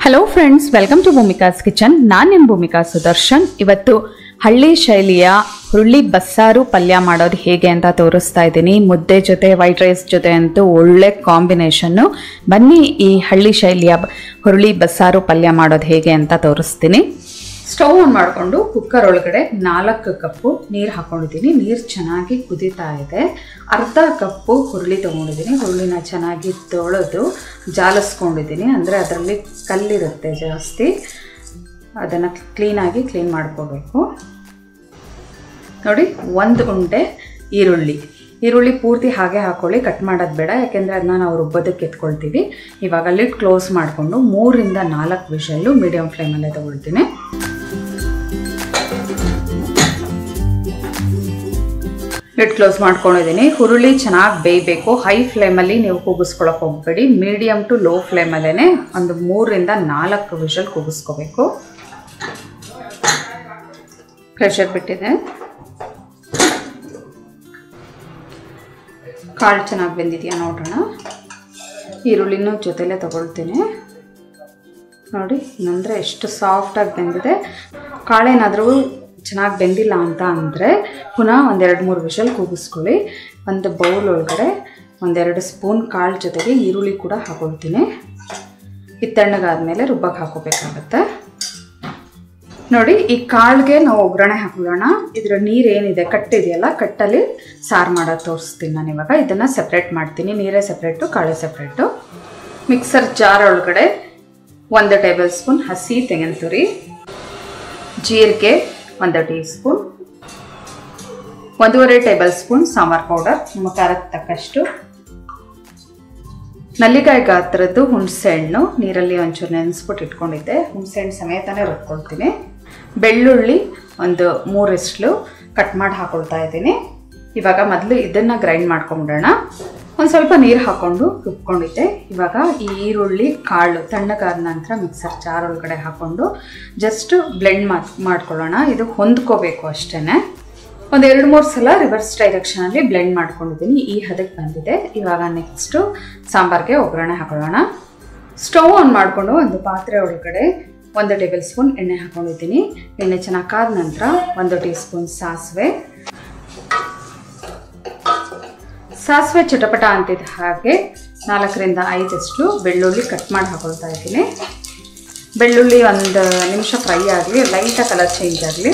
hello friends welcome to Bhoomika's kitchen ನಾನು ನಿಮ್ಮ ಭೂಮಿಕಾ ಸುದರ್ಶನ್ ಇವತ್ತು ಹಳ್ಳಿ ಶೈಲಿಯ ಹುರುಳಿ ಬಸ್ಸಾರು ಪಲ್ಯ ಮಾಡೋದು ಹೇಗೆ ಅಂತ ತೋರಿಸ್ತಾ ಇದ್ದೀನಿ ಮುದ್ದೆ ಜೊತೆ ವೈಟ್ ರೈಸ್ ಜೊತೆ ಅಂತೂ ಒಳ್ಳೆ ಕಾಂಬಿನೇಷನ್ನು ಬನ್ನಿ ಈ ಹಳ್ಳಿ ಶೈಲಿಯ ಬ- ಹುರುಳಿ ಬಸ್ಸಾರು ಪಲ್ಯ ಮಾಡೋದು ಹೇಗೆ ಅಂತ ತೋರಿಸ್ತೀನಿ ಸ್ಟವ್ ಆನ್ ಮಾಡಿಕೊಂಡು ಕುಕ್ಕರ್ ಒಳಗಡೆ ನಾಲ್ಕು ಕಪ್ಪು ನೀರು ಹಾಕೊಂಡಿದ್ದೀನಿ ನೀರು ಚೆನ್ನಾಗಿ ಕುದೀತಾ ಇದೆ ಅರ್ಧ ಕಪ್ಪು ಹುರುಳಿ ತೊಗೊಂಡಿದ್ದೀನಿ ಹುರುಳಿನ ಚೆನ್ನಾಗಿ ತೊಳೆದು ಜಾಲಿಸ್ಕೊಂಡಿದ್ದೀನಿ ಅಂದರೆ ಅದರಲ್ಲಿ ಕಲ್ಲಿರುತ್ತೆ ಜಾಸ್ತಿ ಅದನ್ನು ಕ್ಲೀನಾಗಿ ಕ್ಲೀನ್ ಮಾಡ್ಕೋಬೇಕು ನೋಡಿ ಒಂದು ಉಂಡೆ ಈರುಳ್ಳಿ ಈರುಳ್ಳಿ ಪೂರ್ತಿ ಹಾಗೆ ಹಾಕೊಳ್ಳಿ ಕಟ್ ಮಾಡೋದು ಬೇಡ ಯಾಕೆಂದರೆ ಅದನ್ನ ನಾವು ರುಬ್ಬೋದಕ್ಕೆ ಎತ್ಕೊಳ್ತೀವಿ ಇವಾಗ ಲಿಡ್ ಕ್ಲೋಸ್ ಮಾಡಿಕೊಂಡು ಮೂರಿಂದ ನಾಲ್ಕು ವಿಷಲ್ಲು ಮೀಡಿಯಮ್ ಫ್ಲೇಮಲ್ಲೇ ತೊಗೊಳ್ತೀನಿ ಲಿಡ್ ಕ್ಲೋಸ್ ಮಾಡ್ಕೊಂಡಿದ್ದೀನಿ ಹುರುಳಿ ಚೆನ್ನಾಗಿ ಬೇಯಬೇಕು ಹೈ ಫ್ಲೇಮಲ್ಲಿ ನೀವು ಕೂಗಿಸ್ಕೊಳಕ್ಕೆ ಹೋಗ್ಬೇಡಿ ಮೀಡಿಯಮ್ ಟು ಲೋ ಫ್ಲೇಮಲ್ಲೇ ಒಂದು ಮೂರರಿಂದ ನಾಲ್ಕು ವಿಷಲ್ ಕೂಗಿಸ್ಕೋಬೇಕು ಪ್ರೆಷರ್ ಬಿಟ್ಟಿದೆ ಕಾಳು ಚೆನ್ನಾಗಿ ಬೆಂದಿದೆಯಾ ನೋಡೋಣ ಈರುಳ್ಳಿನೂ ಜೊತೆಲೇ ತಗೊಳ್ತೀನಿ ನೋಡಿ ಅಂದರೆ ಎಷ್ಟು ಸಾಫ್ಟಾಗಿ ಬೆಂದಿದೆ ಕಾಳೇನಾದರೂ ಚೆನ್ನಾಗಿ ಬೆಂದಿಲ್ಲ ಅಂತ ಅಂದರೆ ಪುನಃ ಒಂದೆರಡು ಮೂರು ವಿಷಲ್ ಕೂಗಿಸ್ಕೊಳ್ಳಿ ಒಂದು ಬೌಲ್ ಒಳಗಡೆ ಒಂದೆರಡು ಸ್ಪೂನ್ ಕಾಳು ಜೊತೆಗೆ ಈರುಳ್ಳಿ ಕೂಡ ಹಾಕೊಳ್ತೀನಿ ಇದು ತಣ್ಣಗಾದ್ಮೇಲೆ ರುಬ್ಬಕ್ಕೆ ಹಾಕೋಬೇಕಾಗತ್ತೆ ನೋಡಿ ಈ ಕಾಳಿಗೆ ನಾವು ಒಗ್ಗರಣೆ ಹಾಕೊಳ್ಳೋಣ ಇದರ ನೀರು ಏನಿದೆ ಕಟ್ಟಿದೆಯಲ್ಲ ಕಟ್ಟಲ್ಲಿ ಸಾರು ಮಾಡೋದು ತೋರಿಸ್ತೀನಿ ನಾನು ಇವಾಗ ಇದನ್ನು ಸಪ್ರೇಟ್ ಮಾಡ್ತೀನಿ ನೀರೇ ಸಪ್ರೇಟು ಕಾಳೆ ಸಪ್ರೇಟು ಮಿಕ್ಸರ್ ಜಾರ್ ಒಳಗಡೆ ಒಂದು ಟೇಬಲ್ ಸ್ಪೂನ್ ಹಸಿ ತೆಂಗಿನ ತುರಿ ಜೀರಿಗೆ ಒಂದು ಟೀ ಸ್ಪೂನ್ ಒಂದೂವರೆ ಟೇಬಲ್ ಸ್ಪೂನ್ ಸಾಂಬಾರ್ ಪೌಡರ್ ನಿಮ್ಮ ಖಾರಕ್ಕೆ ತಕ್ಕಷ್ಟು ನಲ್ಲಿಕಾಯಿ ಗಾತ್ರದ್ದು ಹುಣಸೆ ಹಣ್ಣು ನೀರಲ್ಲಿ ಒಂಚೂರು ನೆನೆಸ್ಬಿಟ್ಟು ಇಟ್ಕೊಂಡಿದ್ದೆ ಹುಣಸೆ ಹಣ್ಣು ಸಮೇತನೇ ರುಬ್ಕೊಳ್ತೀನಿ ಬೆಳ್ಳುಳ್ಳಿ ಒಂದು ಮೂರಿಸ್ಲು ಕಟ್ ಮಾಡಿ ಹಾಕೊಳ್ತಾ ಇದ್ದೀನಿ ಇವಾಗ ಮೊದಲು ಇದನ್ನು ಗ್ರೈಂಡ್ ಮಾಡ್ಕೊಂಬಿಡೋಣ ಒಂದು ಸ್ವಲ್ಪ ನೀರು ಹಾಕ್ಕೊಂಡು ರುಬ್ಕೊಂಡಿದ್ದೆ ಇವಾಗ ಈ ಈರುಳ್ಳಿ ಕಾಳು ತಣ್ಣಗಾದ ನಂತರ ಮಿಕ್ಸರ್ ಜಾರ್ ಒಳಗಡೆ ಹಾಕ್ಕೊಂಡು ಜಸ್ಟ್ ಬ್ಲೆಂಡ್ ಮಾಡ್ ಮಾಡ್ಕೊಳ್ಳೋಣ ಇದು ಹೊಂದ್ಕೋಬೇಕು ಅಷ್ಟೇ ಒಂದು ಎರಡು ಮೂರು ಸಲ ರಿವರ್ಸ್ ಡೈರೆಕ್ಷನಲ್ಲಿ ಬ್ಲೆಂಡ್ ಮಾಡ್ಕೊಂಡಿದ್ದೀನಿ ಈ ಹದಕ್ಕೆ ಬಂದಿದೆ ಇವಾಗ ನೆಕ್ಸ್ಟು ಸಾಂಬಾರ್ಗೆ ಒಗ್ಗರಣೆ ಹಾಕೊಳ್ಳೋಣ ಸ್ಟವ್ ಆನ್ ಮಾಡಿಕೊಂಡು ಒಂದು ಪಾತ್ರೆ ಒಳಗಡೆ ಒಂದು ಟೇಬಲ್ ಸ್ಪೂನ್ ಎಣ್ಣೆ ಹಾಕೊಂಡಿದ್ದೀನಿ ಎಣ್ಣೆ ಚೆನ್ನಾಗಿ ಕಾದ ನಂತರ ಒಂದು ಟೀ ಸ್ಪೂನ್ ಸಾಸಿವೆ ಸಾಸಿವೆ ಚಟಪಟ ಅಂತಿದ್ದ ಹಾಗೆ ನಾಲ್ಕರಿಂದ ಐದಷ್ಟು ಬೆಳ್ಳುಳ್ಳಿ ಕಟ್ ಮಾಡಿ ಹಾಕೊಳ್ತಾ ಇದ್ದೀನಿ ಬೆಳ್ಳುಳ್ಳಿ ಒಂದು ನಿಮಿಷ ಫ್ರೈ ಆಗಲಿ ಲೈಟಾಗಿ ಕಲರ್ ಚೇಂಜ್ ಆಗಲಿ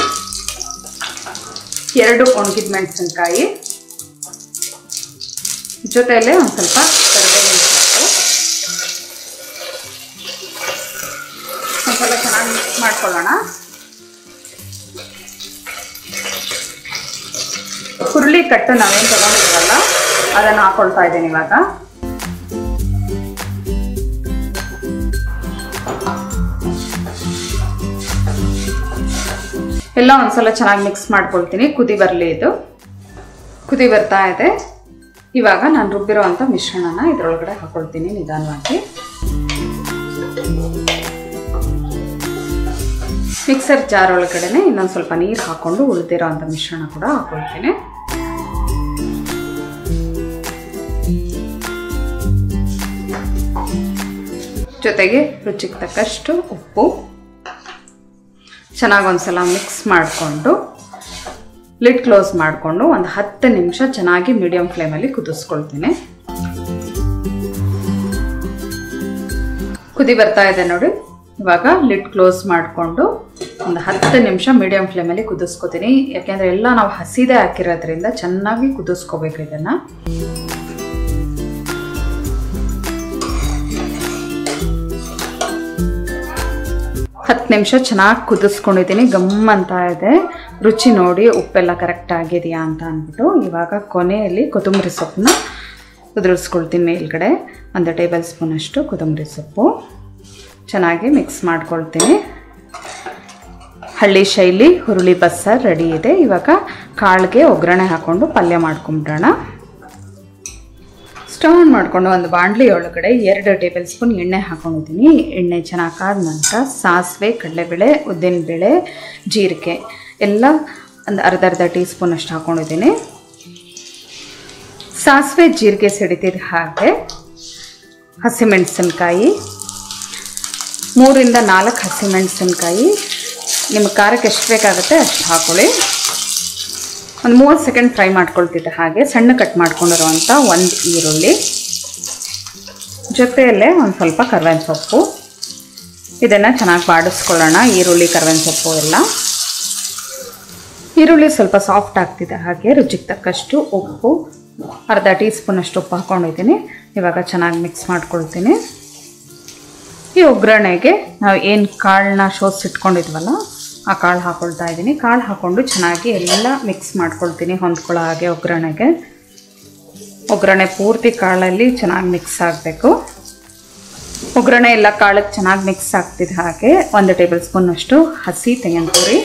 ಎರಡು ಒಣಗಿದ ಮೆಣಸಿನ್ಕಾಯಿ ಜೊತೆಯಲ್ಲೇ ಒಂದು ಸ್ವಲ್ಪ ಕರಿಬೇವಿನ ಸೊಪ್ಪು ಒಂದು ಸ್ವಲ್ಪ ಚೆನ್ನಾಗಿ ಮಿಕ್ಸ್ ಮಾಡ್ಕೊಳ್ಳೋಣ ಹುರುಳಿ ಕಟ್ಟು ನಾವೇನು ತಗೊಂಡಿದ್ವಲ್ಲ ಅದನ್ನು ಹಾಕೊಳ್ತಾ ಇದ್ದೀನಿ ಇವಾಗ ಎಲ್ಲ ಒಂದ್ಸಲ ಚೆನ್ನಾಗಿ ಮಿಕ್ಸ್ ಮಾಡ್ಕೊಳ್ತೀನಿ ಕುದಿ ಬರಲಿ ಇದು ಕುದಿ ಬರ್ತಾ ಇದೆ ಇವಾಗ ನಾನು ರುಬ್ಬಿರೋ ಅಂಥ ಮಿಶ್ರಣನ ಇದರೊಳಗಡೆ ಹಾಕೊಳ್ತೀನಿ ನಿಧಾನವಾಗಿ ಮಿಕ್ಸರ್ ಜಾರ್ ಒಳಗಡೆನೆ ಇನ್ನೊಂದು ಸ್ವಲ್ಪ ನೀರು ಹಾಕೊಂಡು ಉಳಿದಿರೋ ಅಂಥ ಮಿಶ್ರಣ ಕೂಡ ಹಾಕೊಳ್ತೀನಿ ಜೊತೆಗೆ ರುಚಿಗೆ ತಕ್ಕಷ್ಟು ಉಪ್ಪು ಚೆನ್ನಾಗಿ ಒಂದ್ಸಲ ಮಿಕ್ಸ್ ಮಾಡಿಕೊಂಡು ಲಿಡ್ ಕ್ಲೋಸ್ ಮಾಡಿಕೊಂಡು ಒಂದು ಹತ್ತು ನಿಮಿಷ ಚೆನ್ನಾಗಿ ಮೀಡಿಯಂ ಫ್ಲೇಮಲ್ಲಿ ಕುದಿಸ್ಕೊಳ್ತೀನಿ ಕುದಿ ಬರ್ತಾ ಇದೆ ನೋಡಿ ಇವಾಗ ಲಿಡ್ ಕ್ಲೋಸ್ ಮಾಡಿಕೊಂಡು ಒಂದು ಹತ್ತು ನಿಮಿಷ ಮೀಡಿಯಂ ಫ್ಲೇಮಲ್ಲಿ ಕುದಿಸ್ಕೊತೀನಿ ಯಾಕೆಂದರೆ ಎಲ್ಲ ನಾವು ಹಸಿದೇ ಹಾಕಿರೋದ್ರಿಂದ ಚೆನ್ನಾಗಿ ಕುದಿಸ್ಕೋಬೇಕು ಇದನ್ನು ಹತ್ತು ನಿಮಿಷ ಚೆನ್ನಾಗಿ ಕುದಿಸ್ಕೊಂಡಿದ್ದೀನಿ ಗಮ್ ಅಂತ ಇದೆ ರುಚಿ ನೋಡಿ ಉಪ್ಪೆಲ್ಲ ಕರೆಕ್ಟ್ ಆಗಿದೆಯಾ ಅಂತ ಅಂದ್ಬಿಟ್ಟು ಇವಾಗ ಕೊನೆಯಲ್ಲಿ ಕೊತ್ತಂಬರಿ ಸೊಪ್ಪನ್ನ ಉದುರಿಸ್ಕೊಳ್ತೀನಿ ಮೇಲ್ಗಡೆ ಒಂದು ಟೇಬಲ್ ಸ್ಪೂನಷ್ಟು ಕೊತ್ತಂಬರಿ ಸೊಪ್ಪು ಚೆನ್ನಾಗಿ ಮಿಕ್ಸ್ ಮಾಡ್ಕೊಳ್ತೀನಿ ಹಳ್ಳಿ ಶೈಲಿ ಹುರುಳಿ ಬಸ್ಸಾರು ರೆಡಿ ಇದೆ ಇವಾಗ ಕಾಳಿಗೆ ಒಗ್ಗರಣೆ ಹಾಕ್ಕೊಂಡು ಪಲ್ಯ ಮಾಡ್ಕೊಂಬಿಡೋಣ ಸ್ಟವ್ ಆನ್ ಮಾಡಿಕೊಂಡು ಒಂದು ಬಾಣಲಿ ಒಳಗಡೆ ಎರಡು ಟೇಬಲ್ ಸ್ಪೂನ್ ಎಣ್ಣೆ ಹಾಕೊಂಡಿದ್ದೀನಿ ಎಣ್ಣೆ ಚೆನ್ನಾಗಿ ಕಾದ ನಂತರ ಸಾಸಿವೆ ಕಡಲೆಬೇಳೆ ಉದ್ದಿನಬೇಳೆ ಜೀರಿಗೆ ಎಲ್ಲ ಒಂದು ಅರ್ಧ ಅರ್ಧ ಟೀ ಸ್ಪೂನ್ ಅಷ್ಟು ಹಾಕೊಂಡಿದ್ದೀನಿ ಸಾಸಿವೆ ಜೀರಿಗೆ ಸಿಡಿತಿದ ಹಾಗೆ ಹಸಿಮೆಣಸಿನ್ಕಾಯಿ ಮೂರಿಂದ ನಾಲ್ಕು ಹಸಿಮೆಣಸಿನ್ಕಾಯಿ ನಿಮಗೆ ಖಾರಕ್ಕೆ ಎಷ್ಟು ಬೇಕಾಗುತ್ತೆ ಅಷ್ಟು ಹಾಕೊಳ್ಳಿ ಒಂದು ಮೂವತ್ತು ಸೆಕೆಂಡ್ ಫ್ರೈ ಮಾಡ್ಕೊಳ್ತಿದ್ದೆ ಹಾಗೆ ಸಣ್ಣ ಕಟ್ ಮಾಡ್ಕೊಂಡಿರುವಂಥ ಒಂದು ಈರುಳ್ಳಿ ಜೊತೆಯಲ್ಲೇ ಒಂದು ಸ್ವಲ್ಪ ಕರ್ಬೇವಿನ ಸೊಪ್ಪು ಇದನ್ನು ಚೆನ್ನಾಗಿ ಬಾಡಿಸ್ಕೊಳ್ಳೋಣ ಈರುಳ್ಳಿ ಕರ್ಬೇವಿನ ಸೊಪ್ಪು ಎಲ್ಲ ಈರುಳ್ಳಿ ಸ್ವಲ್ಪ ಸಾಫ್ಟ್ ಆಗ್ತಿದೆ ಹಾಗೆ ರುಚಿಗೆ ತಕ್ಕಷ್ಟು ಉಪ್ಪು ಅರ್ಧ ಟೀ ಸ್ಪೂನಷ್ಟು ಉಪ್ಪು ಹಾಕ್ಕೊಂಡಿದ್ದೀನಿ ಇವಾಗ ಚೆನ್ನಾಗಿ ಮಿಕ್ಸ್ ಮಾಡ್ಕೊಳ್ತೀನಿ ಈ ಒಗ್ಗರಣೆಗೆ ನಾವು ಏನು ಕಾಳನ್ನ ಶೋಧಿಸಿಟ್ಕೊಂಡಿದ್ವಲ್ಲ ಆ ಕಾಳು ಹಾಕ್ಕೊಳ್ತಾ ಇದ್ದೀನಿ ಕಾಳು ಹಾಕ್ಕೊಂಡು ಚೆನ್ನಾಗಿ ಎಲ್ಲ ಮಿಕ್ಸ್ ಮಾಡ್ಕೊಳ್ತೀನಿ ಹೊಂದ್ಕೊಳ್ಳೋ ಹಾಗೆ ಒಗ್ಗರಣೆಗೆ ಒಗ್ಗರಣೆ ಪೂರ್ತಿ ಕಾಳಲ್ಲಿ ಚೆನ್ನಾಗಿ ಮಿಕ್ಸ್ ಆಗಬೇಕು ಒಗ್ಗರಣೆ ಎಲ್ಲ ಕಾಳಕ್ಕೆ ಚೆನ್ನಾಗಿ ಮಿಕ್ಸ್ ಆಗ್ತಿದೆ ಹಾಗೆ ಒಂದು ಟೇಬಲ್ ಸ್ಪೂನಷ್ಟು ಹಸಿ ತೆಂಗಿನಪುರಿ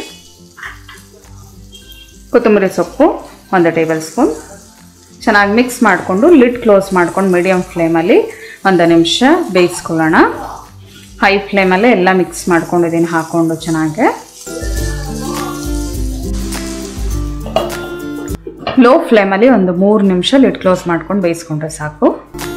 ಕೊತ್ತಂಬರಿ ಸೊಪ್ಪು ಒಂದು ಟೇಬಲ್ ಸ್ಪೂನ್ ಚೆನ್ನಾಗಿ ಮಿಕ್ಸ್ ಮಾಡಿಕೊಂಡು ಲಿಡ್ ಕ್ಲೋಸ್ ಮಾಡ್ಕೊಂಡು ಮೀಡಿಯಮ್ ಫ್ಲೇಮಲ್ಲಿ ಒಂದು ನಿಮಿಷ ಬೇಯಿಸ್ಕೊಳ್ಳೋಣ ಹೈ ಫ್ಲೇಮಲ್ಲೇ ಎಲ್ಲ ಮಿಕ್ಸ್ ಮಾಡ್ಕೊಂಡಿದ್ದೀನಿ ಹಾಕ್ಕೊಂಡು ಚೆನ್ನಾಗಿ ಲೋ ಫ್ಲೇಮಲ್ಲಿ ಒಂದು ಮೂರು ನಿಮಿಷ ಲಿಡ್ ಕ್ಲೋಸ್ ಮಾಡ್ಕೊಂಡು ಬೇಯಿಸ್ಕೊಂಡ್ರೆ ಸಾಕು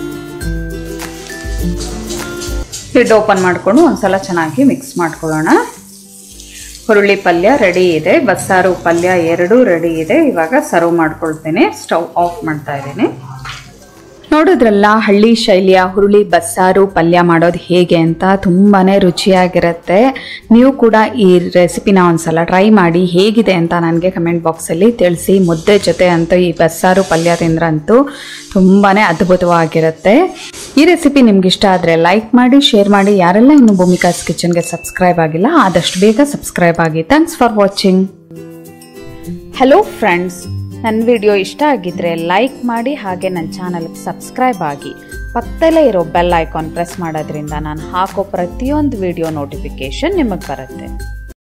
ಲಿಡ್ ಓಪನ್ ಮಾಡಿಕೊಂಡು ಒಂದ್ಸಲ ಚೆನ್ನಾಗಿ ಮಿಕ್ಸ್ ಮಾಡ್ಕೊಳ್ಳೋಣ ಹುರುಳಿ ಪಲ್ಯ ರೆಡಿ ಇದೆ ಬಸ್ಸಾರು ಪಲ್ಯ ಎರಡೂ ರೆಡಿ ಇದೆ ಇವಾಗ ಸರ್ವ್ ಮಾಡ್ಕೊಳ್ತೇನೆ ಸ್ಟವ್ ಆಫ್ ಮಾಡ್ತಾ ಇದ್ದೀನಿ ನೋಡಿದ್ರಲ್ಲ ಹಳ್ಳಿ ಶೈಲಿಯ ಹುರುಳಿ ಬಸ್ಸಾರು ಪಲ್ಯ ಮಾಡೋದು ಹೇಗೆ ಅಂತ ತುಂಬಾ ರುಚಿಯಾಗಿರುತ್ತೆ ನೀವು ಕೂಡ ಈ ರೆಸಿಪಿನ ಒಂದ್ಸಲ ಟ್ರೈ ಮಾಡಿ ಹೇಗಿದೆ ಅಂತ ನನಗೆ ಕಮೆಂಟ್ ಬಾಕ್ಸಲ್ಲಿ ತಿಳಿಸಿ ಮುದ್ದೆ ಜೊತೆ ಅಂತೂ ಈ ಬಸ್ಸಾರು ಪಲ್ಯ ತಿಂದ್ರಂತೂ ತುಂಬಾ ಅದ್ಭುತವಾಗಿರುತ್ತೆ ಈ ರೆಸಿಪಿ ನಿಮ್ಗೆ ಇಷ್ಟ ಆದರೆ ಲೈಕ್ ಮಾಡಿ ಶೇರ್ ಮಾಡಿ ಯಾರೆಲ್ಲ ಇನ್ನು ಭೂಮಿಕಾಸ್ ಕಿಚನ್ಗೆ ಸಬ್ಸ್ಕ್ರೈಬ್ ಆಗಿಲ್ಲ ಆದಷ್ಟು ಬೇಗ ಸಬ್ಸ್ಕ್ರೈಬ್ ಆಗಿ thanks for watching hello friends ನನ್ನ ವಿಡಿಯೋ ಇಷ್ಟ ಆಗಿದ್ರೆ ಲೈಕ್ ಮಾಡಿ ಹಾಗೆ ನನ್ನ ಚಾನಲ್ಗೆ ಸಬ್ಸ್ಕ್ರೈಬ್ ಆಗಿ ಪಕ್ಕದಲ್ಲೇ ಇರೋ ಬೆಲ್ ಐಕಾನ್ ಪ್ರೆಸ್ ಮಾಡೋದ್ರಿಂದ ನಾನು ಹಾಕೋ ಪ್ರತಿಯೊಂದು ವಿಡಿಯೋ ನೋಟಿಫಿಕೇಷನ್ ನಿಮಗೆ ಬರುತ್ತೆ